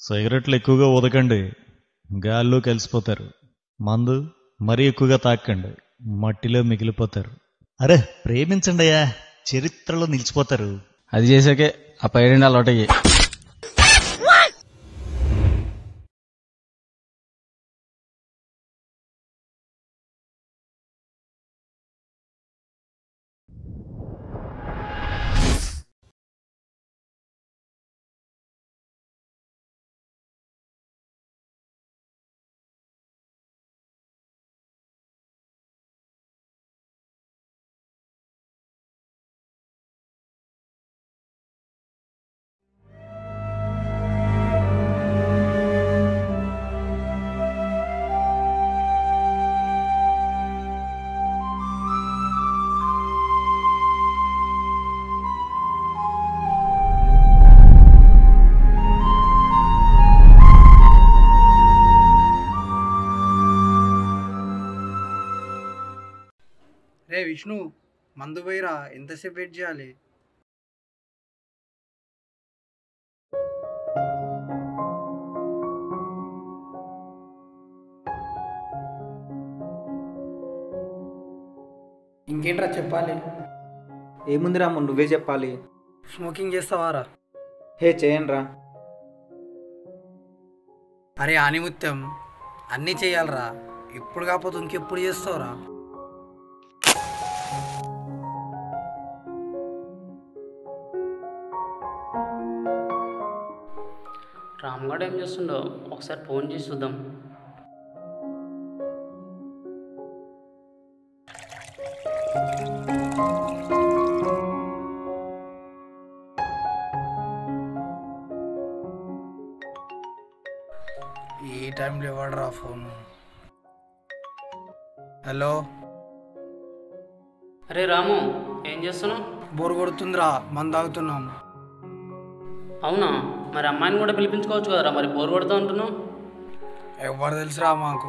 సిగరెట్లు ఎక్కువగా ఊదకండి గాల్లో కలిసిపోతారు మందు మరీ ఎక్కువగా తాకండి మట్టిలో మిగిలిపోతారు అరే ప్రేమించండి అయ్యా చరిత్రలో నిలిచిపోతారు అది చేసాకే ఆ పైరండి అలవాటయ్యి రే విష్ణు మందు పోయిరా ఎంతసేపు వెయిట్ చేయాలి ఇంకేంట్రా చెప్పాలి ఏముంది రాము నువ్వే చెప్పాలి స్మోకింగ్ చేస్తావారా హే చేయండి రా అరే ఆనిముత్యం అన్నీ చేయాలరా ఇప్పుడు కాకపోతే ఇంకెప్పుడు చేస్తావురా రామ్గడ్ ఏం చేస్తుండో ఒకసారి ఫోన్ చేసి చూద్దాం ఈ టైంలో ఇవ్వడరా ఫోన్ హలో అరే రాము ఏం చేస్తున్నావు బోర్ కొడుతుందిరా మందు తాగుతున్నాం అవునా మరి అమ్మాయిని కూడా పిలిపించుకోవచ్చు కదరా మరి బోర్ కొడతా ఉంటున్నావు ఎవరు తెలుసురా మాకు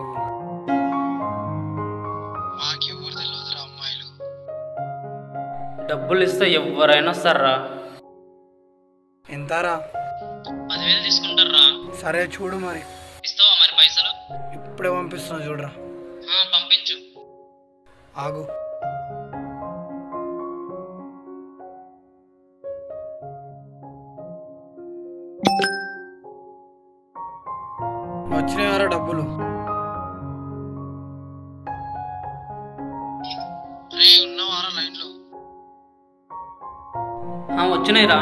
మాకెవరు తెలియదురా అమ్మాయిలు డబ్బులు ఇస్తే ఎవరైనా వస్తారా ఎంతారా పదివేలు తీసుకుంటారా సరే చూడు మరి ఇస్తావా మరి పైసలు ఇప్పుడే పంపిస్తున్నా చూడరా పంపించు ఆగు వచ్చినాయారా డబ్బులు రే ఉన్నవారా లైన్లో వచ్చినాయిరా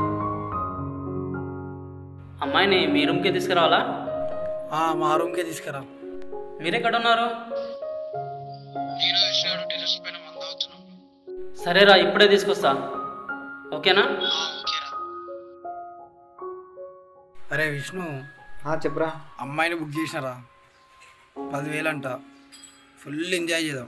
అమ్మాయిని మీ రూమ్కి తీసుకురావాలా మా రూమ్కే తీసుకురా మీరు ఎక్కడ ఉన్నారు నేను విషయాడు టెరెస్ పైన మంద అవుతున్నాం సరేరా ఇప్పుడే తీసుకొస్తా ఓకేనా ఓకేరా అరే విష్ణు ఆ, చెప్పురా అమ్మాయిని బుక్ చేసినారా పదివేలు అంట ఫుల్ ఎంజాయ్ చేద్దాం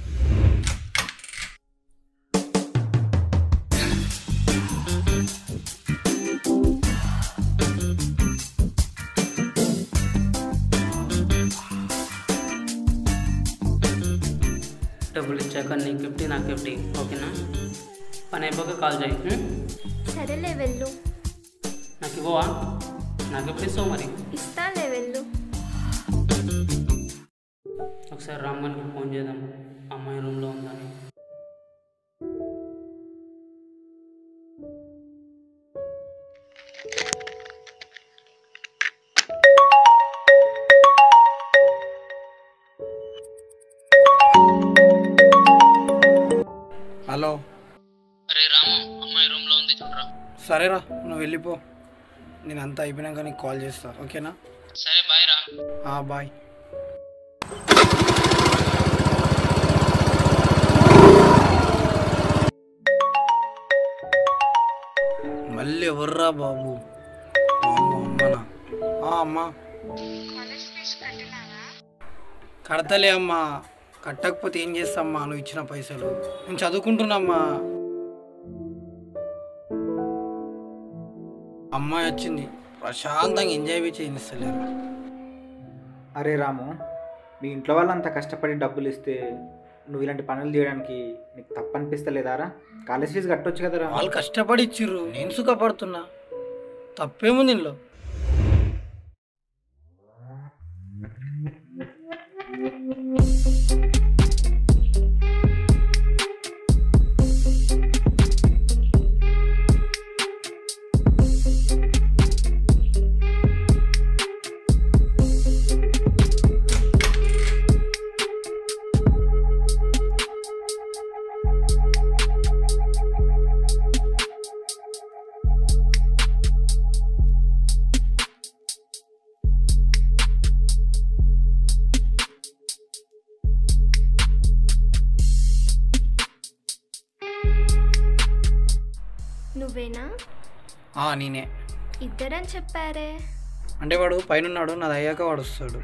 డబ్బులు ఇచ్చాక నీకు ఫిఫ్టీ నాకు ఫిఫ్టీ ఓకేనా పని అయిపోక కాల్ చేయి ఉం? సరేలే వెళ్ళు నాకు ఇవ్వవా నాకు ఎప్పుడు ఇస్తావు మరి ఇస్తానులే వెళ్ళు ఒకసారి రామ్మన్కి ఫోన్ చేద్దాం అమ్మాయి రూమ్లో ఉందని హలో అరే రాము అమ్మాయి రూమ్లో ఉంది చూడరా సరేరా నువ్వు వెళ్ళిపో నేను అంతా అయిపోయినాక నీకు కాల్ చేస్తా ఓకేనా సరే బాయ్ రా ఆ, బాయ్ మళ్ళీ ఎవర్రా బాబు అమ్మో, అమ్మనా ఆ, అమ్మా కడతలే అమ్మా కట్టకపోతే ఏం చేస్తామ్మా నువ్వు ఇచ్చిన పైసలు నేను చదువుకుంటున్నామ్మా అమ్మాయి వచ్చింది ప్రశాంతంగా ఎంజాయ్ చేయనిస్తలేరు అరే రాము మీ ఇంట్లో వాళ్ళు అంత కష్టపడి డబ్బులు ఇస్తే నువ్వు ఇలాంటి పనులు చేయడానికి నీకు తప్పనిపిస్తలేదారా కాలేజ్ ఫీజు కట్టొచ్చు కదరా వాళ్ళు కష్టపడి ఇచ్చిర్రు నేను సుఖపడుతున్నా తప్పేముంది ఇందులో ఆ, నేనే ఇద్దరని చెప్పారే అంటే వాడు పైన ఉన్నాడు నాది అయ్యాక వాడు వస్తాడు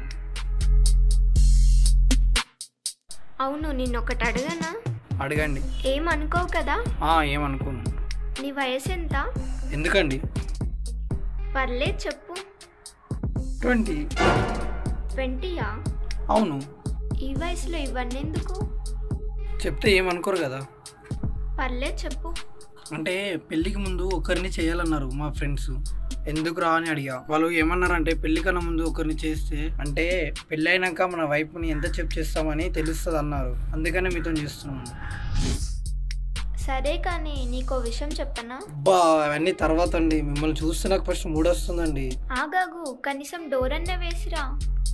అవును నిన్నొకటి అడగనా అడగండి ఏమనుకోవు కదా ఆ, ఏమనుకోను నీ వయసు ఎంత ఎందుకండి పర్లేదు చెప్పు ట్వంటీ ట్వంటీయా అవును ఈ వయసులో ఇవన్నీ ఎందుకు చెప్తే ఏమనుకోరు కదా పర్లేదు చెప్పు అంటే పెళ్ళికి ముందు ఒకరిని చేయాలన్నారు మా ఫ్రెండ్స్ ఎందుకు రా అని అడిగా వాళ్ళు ఏమన్నారంటే పెళ్లి కన్నా ముందు ఒకరిని చేస్తే అంటే పెళ్ళి అయినాక మన వైపుని ఎంత చెప్ చేస్తామని తెలుస్తుంది అన్నారు అందుకనే మీతో చేస్తున్నాను సరే కానీ నీకో విషయం చెప్పనా అబ్బా అవన్నీ తర్వాత అండి మిమ్మల్ని చూస్తే నాకు ఫస్ట్ మూడు వస్తుందండి ఆగాగు కనీసం డోర్ అన్న వేసిరా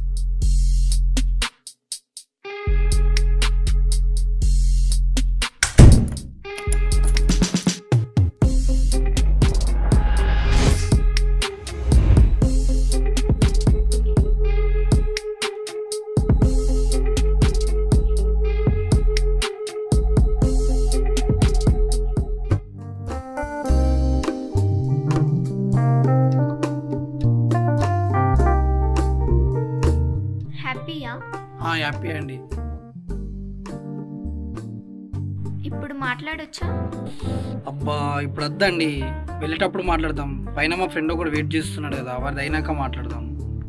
హ్యాపీయా ఆ, హ్యాపీ అండి ఇప్పుడు మాట్లాడొచ్చా అబ్బా ఇప్పుడు వద్దండి వెళ్ళేటప్పుడు మాట్లాడదాం పైన మా ఫ్రెండ్ ఒకటి వెయిట్ చేస్తున్నాడు కదా వాడిది అయినాక మాట్లాడదాం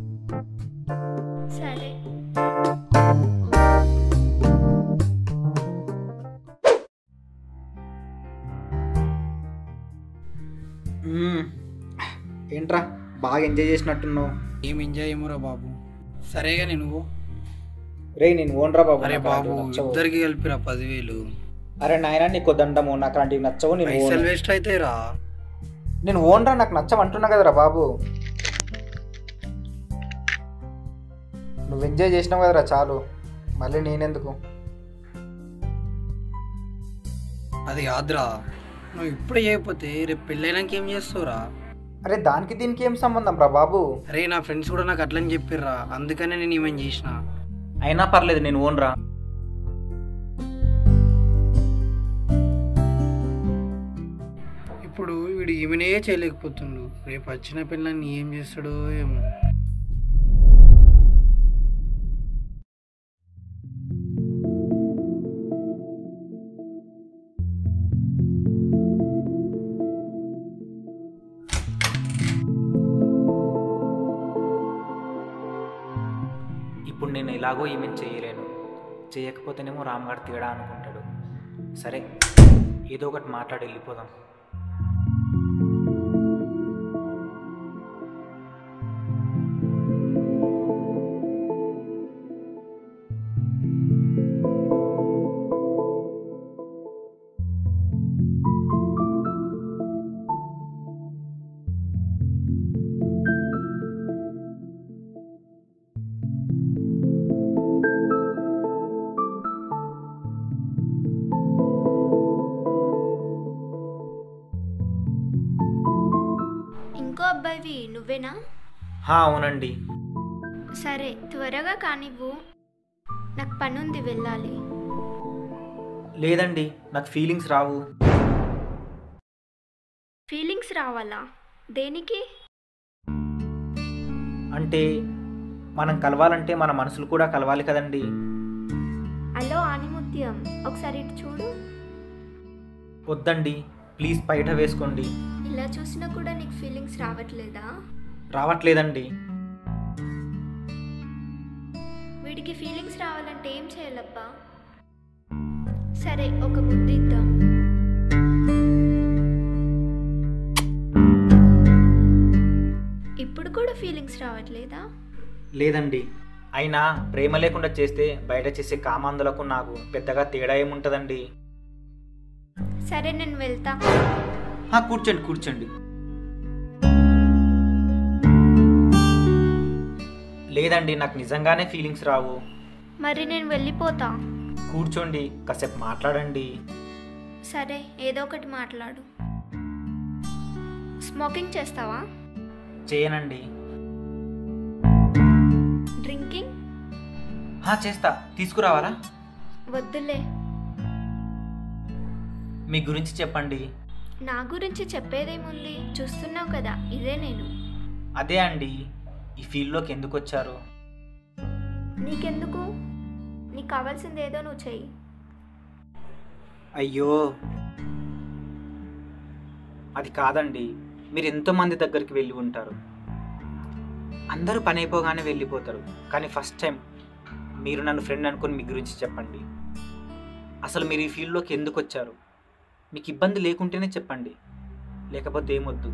సరే మ్మ్. ఏంట్రా బాగా ఎంజాయ్ చేసినట్టున్నావు ఏం ఎంజాయ్ ఏమోరా బాబు సరేగా నేను రే నేను ఓన్రా బాబు అరే నాకు బాబు అలాంటివి నచ్చవు. ఇద్దరికి కలిపిరా పదివేలు అరే నాయన నీకు దండము నాకు అలాంటివి నచ్చవు నేను పైసలు ఓన్. వేస్ట్ అయితే రా నేను ఓన్రా నాకు నచ్చమంటున్నా కదరా బాబు నువ్వు ఎంజాయ్ చేసినావు కదరా చాలు మళ్ళీ నేనెందుకు అది కాదురా నువ్వు ఇప్పుడు చేయకపోతే రేపు పెళ్ళైనాక ఏం చేస్తావురా అరే దానికి దీనికి ఏం సంబంధం రా బాబు అరే నా ఫ్రెండ్స్ కూడా నాకు అట్లని చెప్పిర్రా అందుకనే నేను ఏమేం చేసిన అయినా పర్లేదు నేను ఓన్రా ఇప్పుడు వీడు ఈమెనే చేయలేకపోతుండు రేపు వచ్చిన పిల్లని ఏం చేస్తాడో ఏమో ఇప్పుడు నేను ఎలాగో ఈమెను చేయలేను చేయకపోతేనేమో రామ్గారు తేడా అనుకుంటాడు సరే ఏదో ఒకటి మాట్లాడి వెళ్ళిపోదాం ఇంకో అబ్బాయివి నువ్వేనా హా, అవునండి సరే త్వరగా కానివ్వు నాకు పని ఉంది వెళ్ళాలి లేదండి నాకు ఫీలింగ్స్ రావు ఫీలింగ్స్ రావాలా దేనికి అంటే మనం కలవాలంటే మన మనసులు కూడా కలవాలి కదండి హలో ఆనిముత్యం ఒకసారి ఇటు చూడు వద్దండి ప్లీజ్ బయట వేసుకోండి ఇలా చూసినా కూడా నీకు ఫీలింగ్స్ రావట్లేదా రావట్లేదండి వీడికి ఫీలింగ్స్ రావాలంటే ఏం చేయాలబ్బా సరే ఒక ముద్దు ఇద్దాం ఇప్పుడు కూడా ఫీలింగ్స్ రావట్లేదా లేదండి అయినా ప్రేమ లేకుండా చేస్తే బయట చేసే కామాందులకు నాకు పెద్దగా తేడా ఏముంటుందండి సరే నేను వెళ్తా హా, కూర్చోండి కూర్చోండి లేదండి నాకు నిజంగానే ఫీలింగ్స్ రావు మరి నేను వెళ్ళిపోతా కూర్చోండి కాసేపు మాట్లాడండి సరే ఏదో ఒకటి మాట్లాడు స్మోకింగ్ చేస్తావా చేయనండి డ్రింకింగ్ హా, చేస్తా తీసుకురావాలా వద్దులే మీ గురించి చెప్పండి నా గురించి చెప్పేదేముంది చూస్తున్నావు కదా ఇదే నేను అదే అండి ఈ ఫీల్డ్లోకి ఎందుకు వచ్చారు నీకెందుకు నీకు కావాల్సింది ఏదో నువ్వు చెయ్యి అయ్యో అది కాదండి మీరు ఎంతో మంది దగ్గరికి వెళ్ళి ఉంటారు అందరూ పని అయిపోగానే వెళ్ళిపోతారు కానీ ఫస్ట్ టైం మీరు నన్ను ఫ్రెండ్ అనుకుని మీ గురించి చెప్పండి అసలు మీరు ఈ ఫీల్డ్లోకి ఎందుకు వచ్చారు మీకు ఇబ్బంది లేకుంటేనే చెప్పండి లేకపోతే ఏమొద్దు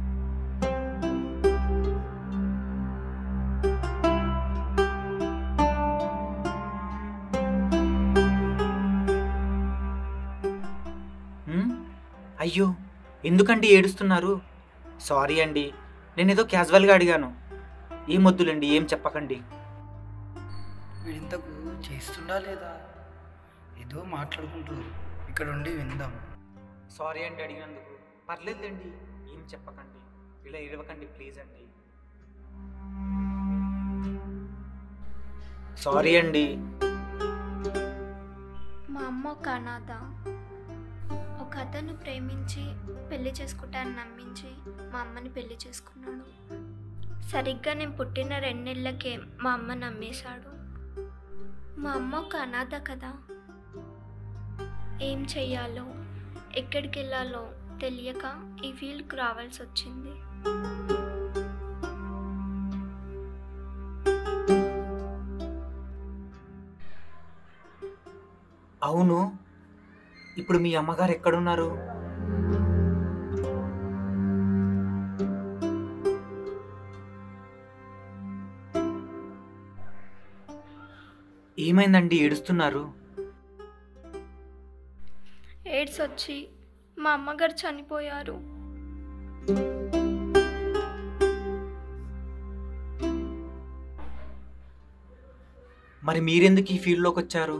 హ్మ్? అయ్యో ఎందుకండి ఏడుస్తున్నారు సారీ అండి నేను ఏదో క్యాజువల్గా అడిగాను ఏం వద్దులేండి ఏం చెప్పకండి వీడింతకు చేస్తుండా లేదా ఏదో మాట్లాడుకుంటారు ఇక్కడ ఉండి విందాం సారీ అండి అడిగినందుకు పర్లేదండి ఏం చెప్పకండి ఇలా ఏడవకండి ప్లీజ్ అండి సారీ అండి మా అమ్మ ఒక అనాథ ఒక అతను ప్రేమించి పెళ్లి చేసుకుంటానని నమ్మించి మా అమ్మని పెళ్లి చేసుకున్నాడు సరిగ్గా నేను పుట్టిన రెండు నెలలకే మా అమ్మ నమ్మేశాడు మా అమ్మ ఒక అనాథ కదా ఏం చెయ్యాలో ఎక్కడికి వెళ్ళాలో తెలియక ఈ ఫీల్డ్కి రావాల్సి వచ్చింది అవును ఇప్పుడు మీ అమ్మగారు ఎక్కడున్నారు ఏమైందండి ఏడుస్తున్నారు ఎయిడ్స్ వచ్చి మా అమ్మగారు చనిపోయారు మరి మీరెందుకు ఈ ఫీల్డ్లోకి వచ్చారు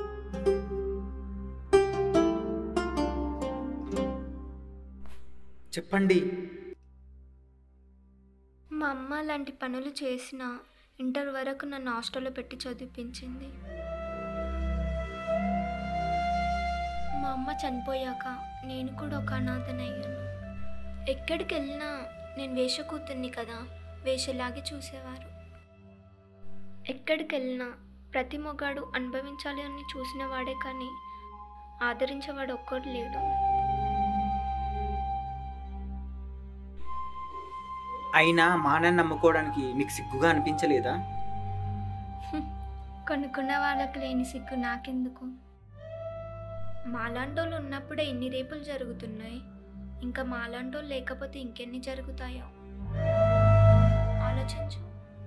చెప్పండి మా అమ్మ లాంటి పనులు చేసిన ఇంటర్ వరకు నన్ను హాస్టల్లో పెట్టి చదివించింది మా అమ్మ చనిపోయాక నేను కూడా ఒక అనాథనయ్యాను ఎక్కడికి వెళ్ళినా నేను వేష కూతుర్ని కదా వేషలాగే చూసేవారు ఎక్కడికి వెళ్ళినా ప్రతి మొగాడు అనుభవించాలి అని చూసిన వాడే కానీ ఆదరించేవాడు ఒక్కడు లేడు అయినా మానని నమ్ముకోవడానికి మీకు సిగ్గుగా అనిపించలేదా కొనుక్కున్న వాళ్ళకి లేని సిగ్గు నాకెందుకు మాలాంటోళ్ళు ఉన్నప్పుడే ఇన్ని రేపులు జరుగుతున్నాయి ఇంకా మాలాంటోళ్ళు లేకపోతే ఇంకెన్ని జరుగుతాయో ఆలోచించు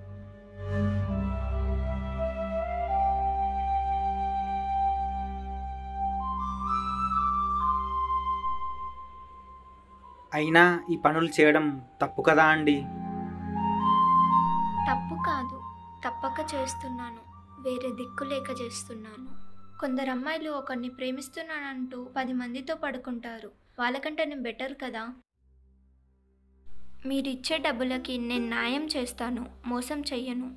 అయినా ఈ పనులు చేయడం తప్పు కదా అండి తప్పు కాదు తప్పక చేస్తున్నాను వేరే దిక్కు లేక చేస్తున్నాను కొందరు అమ్మాయిలు ఒకరిని ప్రేమిస్తున్నానంటూ పది మందితో పడుకుంటారు వాళ్ళకంటే నేను బెటర్ కదా మీరు ఇచ్చే డబ్బులకి నేను న్యాయం చేస్తాను మోసం చెయ్యను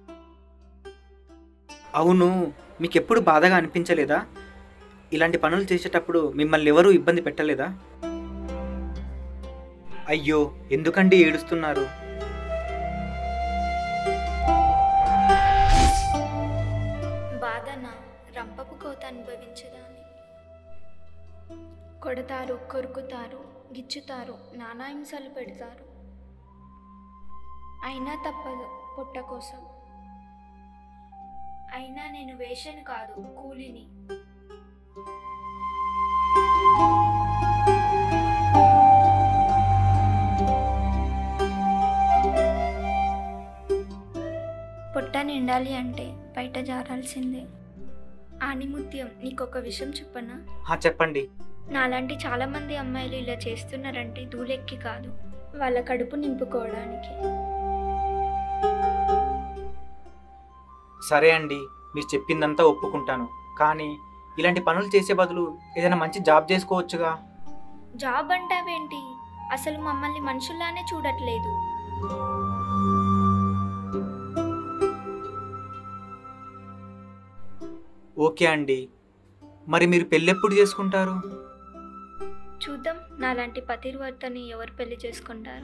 అవును మీకు ఎప్పుడు బాధగా అనిపించలేదా ఇలాంటి పనులు చేసేటప్పుడు మిమ్మల్ని ఎవరూ ఇబ్బంది పెట్టలేదా అయ్యో ఎందుకండి ఏడుస్తున్నారు బాధన రంపపు కోత అనుభవించదాన్ని కొడతారు కొరుకుతారు గిచ్చుతారు నానా హింసలు పెడతారు అయినా తప్పదు పుట్ట కోసం అయినా నేను వేషను కాదు కూలిని పుట్ట నిండాలి అంటే బయట జారాల్సిందే ఆనిముత్యం నీకొక విషయం చెప్పనా హా చెప్పండి నాలాంటి చాలామంది అమ్మాయిలు ఇలా చేస్తున్నారంటే దూలెక్కి కాదు వాళ్ళ కడుపు నింపుకోవడానికి సరే అండి మీరు చెప్పిందంతా ఒప్పుకుంటాను కానీ ఇలాంటి పనులు చేసే బదులు ఏదైనా మంచి జాబ్ చేసుకోవచ్చుగా జాబ్ అంటావేంటి అసలు మమ్మల్ని మనుషుల్లానే చూడట్లేదు ఓకే అండి మరి మీరు పెళ్ళెప్పుడు చేసుకుంటారు చూద్దాం నాలాంటి పతిర్వర్తని ఎవరు పెళ్లి చేసుకుంటారు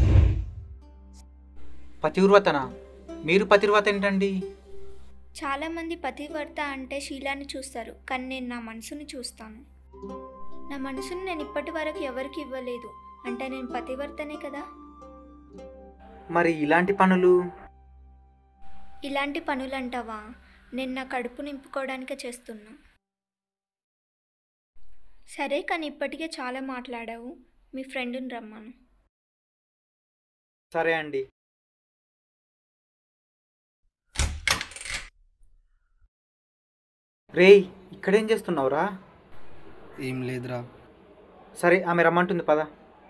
పతివ్రతనా మీరు పతివ్రత ఏంటండి చాలామంది పతివర్త అంటే శీలాన్ని చూస్తారు కానీ నేను నా మనసుని చూస్తాను నా మనసుని నేను ఇప్పటి వరకు ఎవరికి ఇవ్వలేదు అంటే నేను పతివర్తనే కదా మరి ఇలాంటి పనులు ఇలాంటి పనులంటావా నేను నా కడుపు నింపుకోవడానికే చేస్తున్నా సరే కానీ ఇప్పటికే చాలా మాట్లాడావు మీ ఫ్రెండ్ని రమ్మను సరే అండి రేయ్ ఇక్కడేం చేస్తున్నావురా ఏం లేదురా సరే ఆమె రమ్మంటుంది పద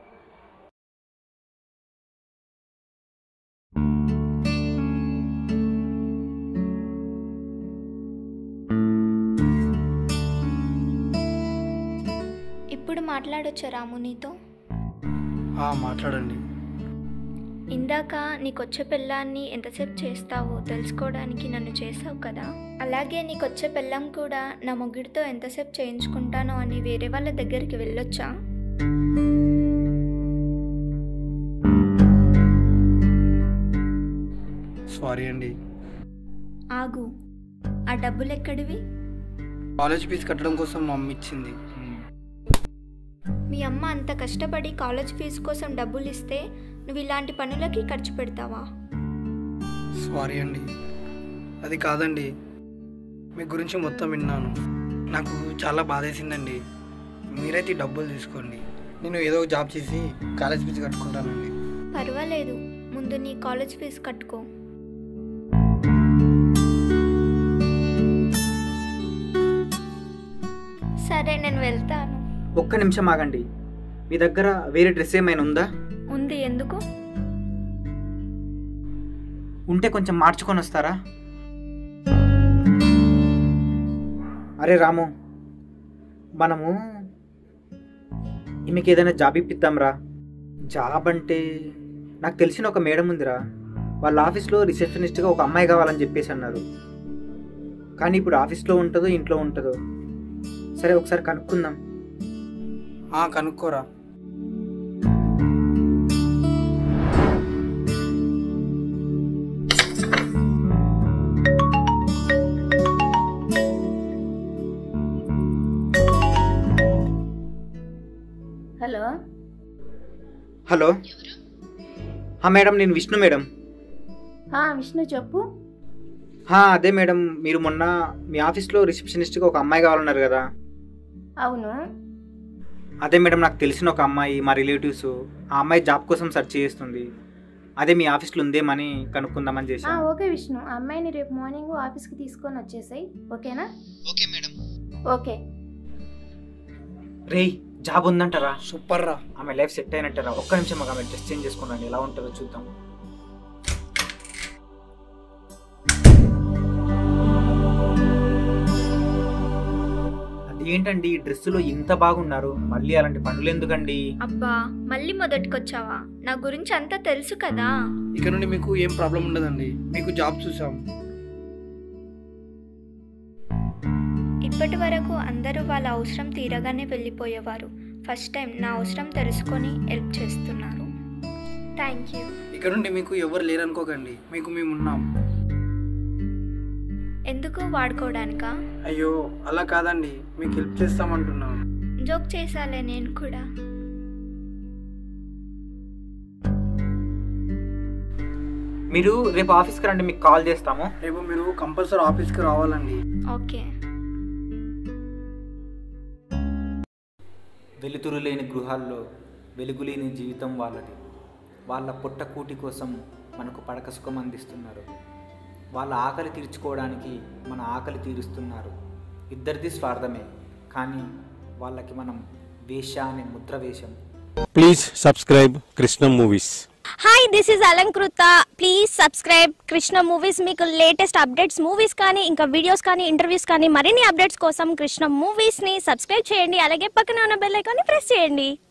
ఇప్పుడు మాట్లాడొచ్చా రాము నీతో ఆ, మాట్లాడండి ఇందాక నీకొచ్చే పెళ్ళాన్ని ఎంతసేపు చేస్తావో తెలుసుకోవడానికి నన్ను చేసావు కదా అలాగే నీకొచ్చే పెళ్ళం కూడా నా మొగ్గుడితో ఎంతసేపు చేయించుకుంటానో అని వేరే వాళ్ళ దగ్గరికి వెళ్ళొచ్చా సారీ అండి ఆగు ఆ డబ్బులు ఎక్కడివి కాలేజ్ ఫీజు కట్టడం కోసం మా అమ్మ ఇచ్చింది మీ అమ్మ అంత కష్టపడి కాలేజ్ ఫీజు కోసం డబ్బులు ఇస్తే నువ్వు ఇలాంటి పనులకి ఖర్చు పెడతావా సారీ అండి అది కాదండి మీ గురించి మొత్తం విన్నాను నాకు చాలా బాధేసిందండి మీరైతే ఈ డబ్బులు తీసుకోండి నేను ఏదో ఒక జాబ్ చేసి కాలేజ్ ఫీజు కట్టుకుంటానండి పర్వాలేదు ముందు నీ కాలేజ్ ఫీజు కట్టుకో సరే నేను వెళ్తాను ఒక్క నిమిషం ఆగండి మీ దగ్గర వేరే డ్రెస్ ఏమైనా ఉందా ఉంది ఎందుకు ఉంటే కొంచెం మార్చుకొని వస్తారా అరే రాము మనము ఈమెకి ఏదైనా జాబ్ ఇప్పిద్దాంరా జాబ్ అంటే నాకు తెలిసిన ఒక మేడం ఉందిరా వాళ్ళ ఆఫీస్లో రిసెప్షనిస్ట్గా ఒక అమ్మాయి కావాలని చెప్పేసి అన్నారు కానీ ఇప్పుడు ఆఫీస్లో ఉంటుందో ఇంట్లో ఉంటుందో సరే ఒకసారి కనుక్కుందాం ఆ, కనుక్కోరా హలో హలో హా మేడం నేను విష్ణు మేడం ఆ, విష్ణు చెప్పు హా అదే మేడం మీరు మొన్న మీ ఆఫీస్లో రిసెప్షనిస్ట్గా ఒక అమ్మాయి కావాలన్నారు కదా అవును అదే మేడం నాకు తెలిసిన ఒక అమ్మాయి మా రిలేటివ్స్ ఆ అమ్మాయి జాబ్ కోసం సెర్చ్ చేస్తుంది అదే మీ ఆఫీస్లో ఉందేమని కనుక్కుందామని ఆ, చేశాను ఓకే విష్ణు ఆ అమ్మాయిని రేపు మార్నింగ్ ఆఫీస్కి తీసుకొని వచ్చేసాయి ఓకేనా ఓకే మేడం ఓకే రేయ్ జాబ్ ఉందంటారా సూపర్ రా ఆమె లైఫ్ సెట్ అయినట్టారా ఒక్క నిమిషం ఆమె డ్రెస్ చేంజ్ చేసుకున్నాను ఎలా ఉంటుందో చూద్దాం అదేంటండి ఈ డ్రెస్సులో ఇంత బాగున్నారు మళ్ళీ అలాంటి పనులు ఎందుకండి అబ్బా మళ్ళీ మొదటికొచ్చావా నా గురించి అంతా తెలుసు కదా ఇక నుండి మీకు ఏం ప్రాబ్లం ఉండదండి మీకు జాబ్ చూసాం ఇప్పటి వరకు అందరూ వాళ్ళ అవసరం తీరగానే వెళ్ళిపోయేవారు ఫస్ట్ టైం నా అవసరం తెలుసుకొని హెల్ప్ చేస్తున్నారు థ్యాంక్ యూ ఇక నుండి మీకు ఎవరు లేరనుకోకండి మీకు మేము ఉన్నాం ఎందుకు వాడుకోవడానికా అయ్యో అలా కాదండి మీకు హెల్ప్ చేస్తామంటున్నాం జోక్ చేశాలే నేను కూడా మీరు రేపు ఆఫీస్కి రండి మీకు కాల్ చేస్తాము రేపు మీరు కంపల్సరీ ఆఫీస్కి రావాలండి ఓకే వెలుతురు లేని గృహాల్లో వెలుగు లేని జీవితం వాళ్ళది వాళ్ళ పుట్టకూటి కోసం మనకు పడక సుఖం అందిస్తున్నారు వాళ్ళ ఆకలి తీర్చుకోవడానికి మన ఆకలి తీరుస్తున్నారు ఇద్దరిది స్వార్థమే కానీ వాళ్ళకి మనం వేష అనే ముద్ర వేషం Please subscribe Krishna Movies. Hi this is Alankrita please subscribe Krishna movies మీకు లేటెస్ట్ అప్డేట్స్ మూవీస్ కానీ ఇంకా వీడియోస్ కానీ ఇంటర్వ్యూస్ కానీ మరిన్ని అప్డేట్స్ కోసం కృష్ణ మూవీస్ని సబ్స్క్రైబ్ చేయండి అలాగే పక్కన ఉన్న బెల్ ఐకాన్ని ప్రెస్ చేయండి